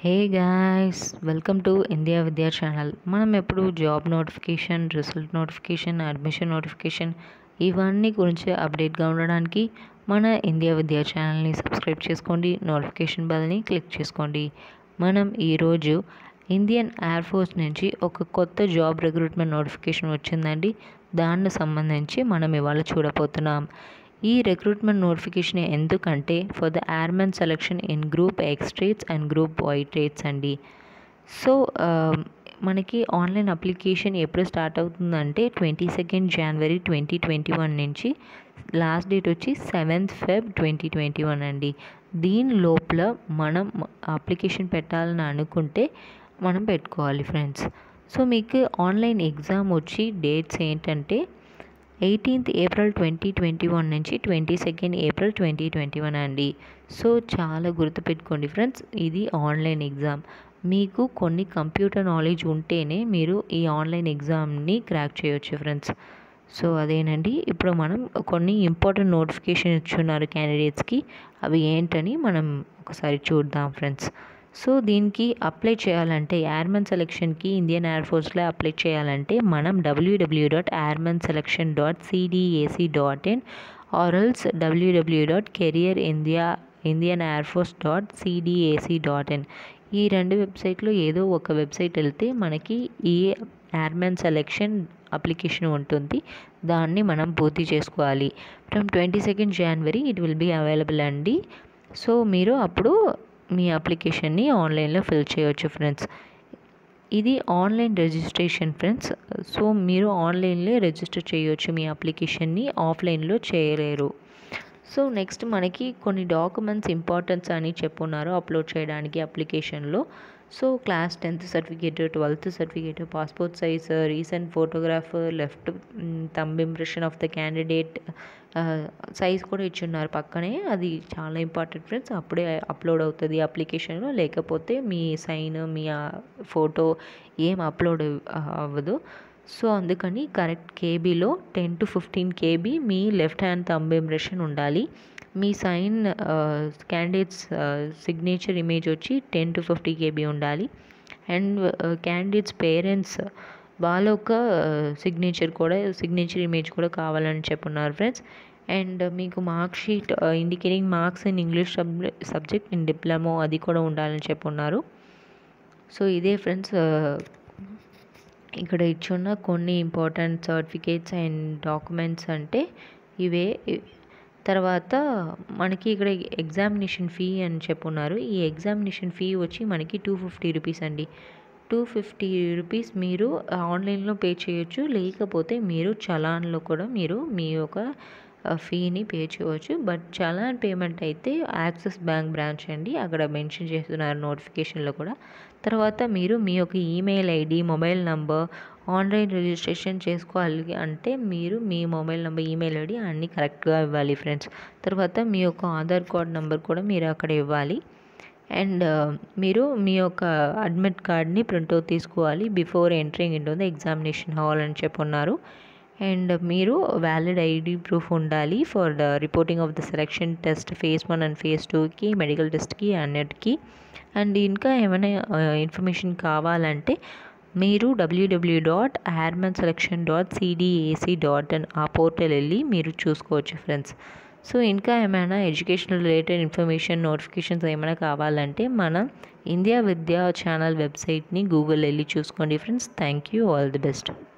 hey guys welcome to India Vidya channel మనం ఎప్పుడు job notification result notification admission notification ఇవన్నీ గురించి అప్డేట్గా ఉండడానికి మన ఇండియా విద్యా ఛానల్ని సబ్స్క్రైబ్ చేసుకోండి నోటిఫికేషన్ బెల్ని క్లిక్ చేసుకోండి మనం ఈరోజు ఇండియన్ ఎయిర్ ఫోర్స్ నుంచి ఒక కొత్త జాబ్ రిక్రూట్మెంట్ నోటిఫికేషన్ వచ్చిందండి దానికి సంబంధించి మనం ఇవాళ చూడబోతున్నాం ఈ రిక్రూట్మెంట్ నోటిఫికేషన్ ఎందుకంటే for the airmen selection in group X trades and group Y trades అండి సో మనకి ఆన్లైన్ అప్లికేషన్ ఎప్పుడు స్టార్ట్ అవుతుందంటే twenty second January twenty twenty one నుంచి లాస్ట్ డేట్ వచ్చి seventh Feb twenty twenty one అండి దీని లోపల మనం అప్లికేషన్ పెట్టాలని అనుకుంటే మనం పెట్టుకోవాలి ఫ్రెండ్స్ సో మీకు ఆన్లైన్ ఎగ్జామ్ వచ్చి డేట్స్ ఏంటంటే eighteenth April twenty twenty one నుంచి twenty second April twenty twenty one అండి సో చాలా గుర్తుపెట్టుకోండి ఫ్రెండ్స్ ఇది ఆన్లైన్ ఎగ్జామ్ మీకు కొన్ని కంప్యూటర్ నాలెడ్జ్ ఉంటేనే మీరు ఈ ఆన్లైన్ ఎగ్జామ్ని క్రాక్ చేయొచ్చు ఫ్రెండ్స్ సో అదేనండి ఇప్పుడు మనం కొన్ని ఇంపార్టెంట్ నోటిఫికేషన్ ఇచ్చున్నారు క్యాండిడేట్స్కి అవి ఏంటని మనం ఒకసారి చూద్దాం ఫ్రెండ్స్ సో దీనికి అప్లై చేయాలంటే ఎయిర్మెన్ సెలెక్షన్కి ఇండియన్ ఎయిర్ ఫోర్స్లో అప్లై చేయాలంటే మనం WW dot airmen selection dot CDAC dot in ఆరల్స్ WW dot career India Indian air force dot CDAC dot in ఈ రెండు వెబ్సైట్లో ఏదో ఒక వెబ్సైట్ వెళ్తే మనకి ఈ ఎయిర్మెన్ సెలెక్షన్ అప్లికేషన్ ఉంటుంది దాన్ని మనం పూర్తి చేసుకోవాలి from twenty second January it will be available అండి సో మీరు అప్పుడు మీ అప్లికేషన్ని ఆన్లైన్లో ఫిల్ చేయవచ్చు ఫ్రెండ్స్ ఇది ఆన్లైన్ రిజిస్ట్రేషన్ ఫ్రెండ్స్ సో మీరు ఆన్లైన్లో రిజిస్టర్ చేయవచ్చు మీ అప్లికేషన్ని ఆఫ్లైన్లో చేయలేరు సో నెక్స్ట్ మనకి కొన్ని డాక్యుమెంట్స్ ఇంపార్టెన్స్ అని చెప్పున్నారు అప్లోడ్ చేయడానికి అప్లికేషన్లో so class tenth certificate twelfth certificate passport size recent photograph left thumb impression of the candidate size కూడా ఇచ్చున్నారు పక్కనే అది చాలా ఇంపార్టెంట్ ఫ్రెండ్స్ అప్పుడే అప్లోడ్ అవుతుంది అప్లికేషన్లో లేకపోతే మీ సైన్ మీ ఫోటో ఏం అప్లోడ్ అవ్వదు సో అందుకని కరెక్ట్ కేబీలో టెన్ టు ఫిఫ్టీన్ కేబీ మీ లెఫ్ట్ హ్యాండ్ థంబ్ ఇంప్రెషన్ ఉండాలి మీ సైన్ క్యాండిడేట్స్ సిగ్నేచర్ ఇమేజ్ వచ్చి టెన్ టు ఫిఫ్టీ కేబీ ఉండాలి అండ్ క్యాండిడేట్స్ పేరెంట్స్ వాళ్ళ యొక్క సిగ్నేచర్ కూడా సిగ్నేచర్ ఇమేజ్ కూడా కావాలని చెప్పున్నారు ఫ్రెండ్స్ అండ్ మీకు mark sheet indicating marks in English subject in diploma అది కూడా ఉండాలని చెప్పున్నారు సో ఇదే ఫ్రెండ్స్ ఇక్కడ ఇచ్చున్న కొన్ని ఇంపార్టెంట్ సర్టిఫికేట్స్ అండ్ డాక్యుమెంట్స్ అంటే ఇవే తర్వాత మనకి ఇక్కడ ఎగ్జామినేషన్ ఫీ అని చెప్పున్నారు ఈ ఎగ్జామినేషన్ ఫీ వచ్చి మనకి టూ ఫిఫ్టీ రూపీస్ అండి టూ ఫిఫ్టీ రూపీస్ మీరు ఆన్లైన్లో పే చేయొచ్చు లేకపోతే మీరు చలాన్లో కూడా మీరు మీ యొక్క ఫీని పే చేయవచ్చు బట్ చలాన్ పేమెంట్ అయితే యాక్సిస్ బ్యాంక్ బ్రాంచ్ అండి అక్కడ మెన్షన్ చేస్తున్నారు నోటిఫికేషన్లో కూడా తర్వాత మీరు మీ యొక్క email ID mobile number online registration చేసుకోవాలి అంటే మీరు మీ మొబైల్ నెంబర్ ఈమెయిల్ ఐడి అన్నీ కరెక్ట్గా ఇవ్వాలి ఫ్రెండ్స్ తర్వాత మీ యొక్క ఆధార్ కార్డ్ నెంబర్ కూడా మీరు అక్కడ ఇవ్వాలి అండ్ మీరు మీ యొక్క అడ్మిట్ కార్డ్ని ప్రింట్అవుట్ తీసుకోవాలి before entering into the examination hall అని చెప్పున్నారు అండ్ మీరు వ్యాలిడ్ ఐడి ప్రూఫ్ ఉండాలి for the reporting of the selection test phase one and phase టూకి మెడికల్ టెస్ట్కి అన్నిటికీ అండ్ ఇంకా ఏమైనా ఇన్ఫర్మేషన్ కావాలంటే మీరు WW dot airmen selection dot CDAC dot in ఆ పోర్టల్ వెళ్ళి మీరు చూసుకోవచ్చు ఫ్రెండ్స్ సో ఇంకా ఏమైనా ఎడ్యుకేషనల్ రిలేటెడ్ ఇన్ఫర్మేషన్ నోటిఫికేషన్స్ ఏమైనా కావాలంటే మన ఇండియా విద్యా ఛానల్ వెబ్సైట్ని గూగుల్ వెళ్ళి చూసుకోండి friends thank you all the best